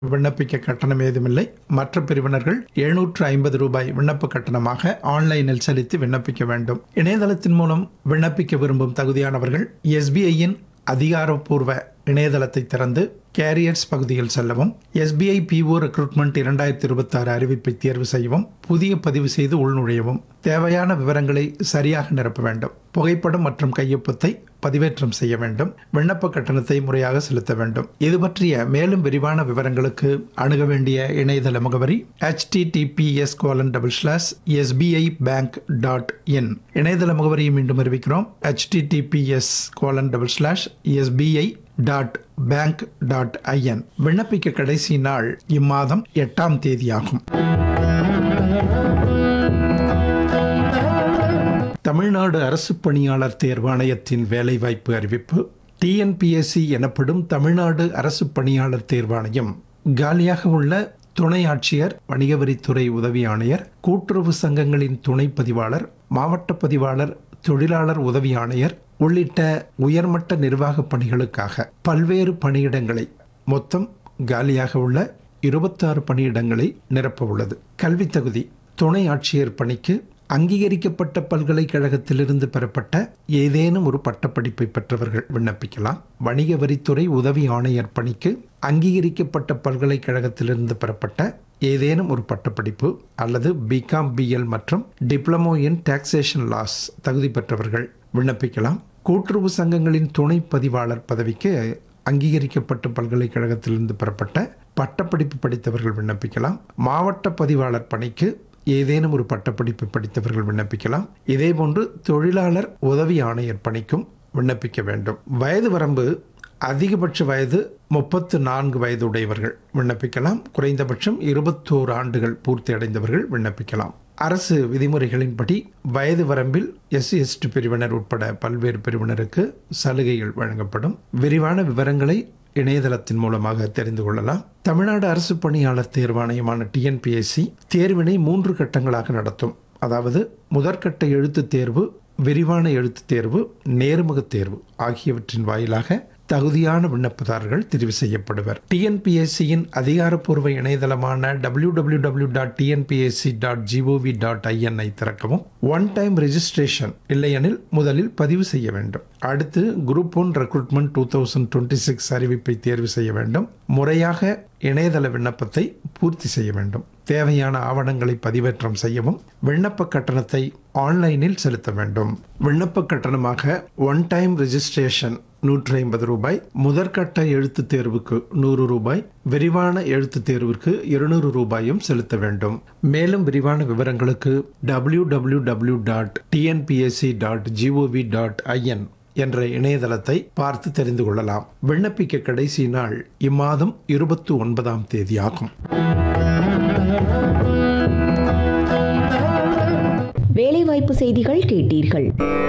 விண்ணப்பிக்க கட்டணம் ஏதுமில்லை மற்ற பிரிவினர்கள் எழுநூற்று ஐம்பது ரூபாய் விண்ணப்ப கட்டணமாக ஆன்லைனில் செலுத்தி விண்ணப்பிக்க வேண்டும் இணையதளத்தின் மூலம் விண்ணப்பிக்க விரும்பும் தகுதியானவர்கள் எஸ்பிஐயின் அதிகாரப்பூர்வ இணையதளத்தை திறந்து கேரியர்ஸ் பகுதியில் செல்லவும் எஸ்பிஐ பிஓ ரெக்ரூட்மெண்ட் இரண்டாயிரத்தி இருபத்தி ஆறு அறிவிப்பை தேர்வு செய்யவும் புதிய பதிவு செய்து உள்நுழையவும் தேவையான விவரங்களை சரியாக நிரப்ப வேண்டும் புகைப்படம் மற்றும் கையொப்பத்தை பதிவேற்றம் செய்ய வேண்டும் விண்ணப்ப கட்டணத்தை முறையாக செலுத்த வேண்டும் இது பற்றிய மேலும் விரிவான விவரங்களுக்கு அணுக வேண்டிய இணையதள முகவரி https colon double slash SBI bank dot in இணையதள முகவரியை மீண்டும் அறிவிக்கிறோம் https colon double slash SBI dot bank dot IN விண்ணப்பிக்க கடைசி நாள் இம்மாதம் எட்டாம் தேதியாகும் தமிழ்நாடு அரசு பணியாளர் தேர்வாணையத்தின் வேலைவாய்ப்பு அறிவிப்பு டிஎன்பிஎஸ்சி எனப்படும் தமிழ்நாடு அரசு பணியாளர் தேர்வாணையம் காலியாக உள்ள துணை ஆட்சியர் வணிக வரித்துறை உதவி ஆணையர் கூட்டுறவு சங்கங்களின் துணை பதிவாளர் மாவட்ட பதிவாளர் தொழிலாளர் உதவி ஆணையர் உள்ளிட்ட உயர்மட்ட நிர்வாக பணிகளுக்காக பல்வேறு பணியிடங்களை மொத்தம் காலியாக உள்ள இருபத்தாறு பணியிடங்களை நிரப்ப உள்ளது கல்வி தகுதி துணை ஆட்சியர் பணிக்கு அங்கீகரிக்கப்பட்ட பல்கலைக்கழகத்திலிருந்து பெறப்பட்ட ஏதேனும் ஒரு பட்டப்படிப்பை பெற்றவர்கள் விண்ணப்பிக்கலாம் வணிக வரித்துறை உதவி ஆணையர் பணிக்கு அங்கீகரிக்கப்பட்ட பல்கலைக்கழகத்திலிருந்து பெறப்பட்ட ஏதேனும் ஒரு பட்டப்படிப்பு அல்லது பிகாம் பிஎல் மற்றும் டிப்ளமோ இன் டாக்ஸேஷன் லாஸ் தகுதி பெற்றவர்கள் விண்ணப்பிக்கலாம் கூட்டுறவு சங்கங்களின் துணை பதிவாளர் பதவிக்கு அங்கீகரிக்கப்பட்ட பல்கலைக்கழகத்திலிருந்து பெறப்பட்ட பட்டப்படிப்பு படித்தவர்கள் விண்ணப்பிக்கலாம் மாவட்ட பதிவாளர் பணிக்கு ஏதேனும் ஒரு பட்டப்படிப்பு படித்தவர்கள் விண்ணப்பிக்கலாம் இதேபோன்று தொழிலாளர் உதவி ஆணையர் பணிக்கும் விண்ணப்பிக்க வேண்டும் வயது வரம்பு அதிகபட்ச வயது முப்பத்து நான்கு வயது உடையவர்கள் விண்ணப்பிக்கலாம் குறைந்தபட்சம் இருபத்தோரு ஆண்டுகள் பூர்த்தி அடைந்தவர்கள் விண்ணப்பிக்கலாம் அரசு விதிமுறைகளின்படி வயது வரம்பில் எஸ்சி எஸ்டி பிரிவினர் உட்பட பல்வேறு பிரிவினருக்கு சலுகைகள் வழங்கப்படும் விரிவான விவரங்களை இணையதளத்தின் மூலமாக தெரிந்து கொள்ளலாம் தமிழ்நாடு அரசு பணியாளர் தேர்வாணையமான டிஎன்பிஎஸ்சி தேர்வினை மூன்று கட்டங்களாக நடத்தும் அதாவது முதற்கட்ட எழுத்துத் தேர்வு விரிவான எழுத்துத் தேர்வு நேர்முகத் தேர்வு ஆகியவற்றின் வாயிலாக தகுதியான விண்ணப்பதாரர்கள் தெரிவு செய்யப்படுவர் டிஎன்பிஎஸ்சியின் அதிகாரப்பூர்வ இணையதளமான W W W dot TNPSC dot GOV dot IN திறக்கவும் ஒன் டைம் ரெஜிஸ்ட்ரேஷன் இல்லையெனில் முதலில் பதிவு செய்ய வேண்டும் அடுத்து group one recruitment two thousand twenty six அறிவிப்பை தேர்வு செய்ய வேண்டும் முறையாக இணையதள விண்ணப்பத்தை பூர்த்தி செய்ய வேண்டும் தேவையான ஆவணங்களை பதிவேற்றம் செய்யவும் விண்ணப்ப கட்டணத்தை ஆன்லைனில் செலுத்த வேண்டும் விண்ணப்ப கட்டணமாக ஒன் டைம் ரெஜிஸ்ட்ரேஷன் நூற்றி ஐம்பது ரூபாய் முதற்கட்ட எழுத்துத் தேர்வுக்கு நூறு ரூபாய் விரிவான எழுத்துத் தேர்விற்கு இருநூறு ரூபாயும் செலுத்த வேண்டும் மேலும் விரிவான விவரங்களுக்கு W W W dot TNPSC dot GOV dot IN என்ற இணையதளத்தை பார்த்து தெரிந்து கொள்ளலாம் விண்ணப்பிக்க கடைசி நாள் இம்மாதம் இருபத்தி ஒன்பதாம் தேதி ஆகும் வேலைவாய்ப்பு செய்திகள் கேட்டீர்கள்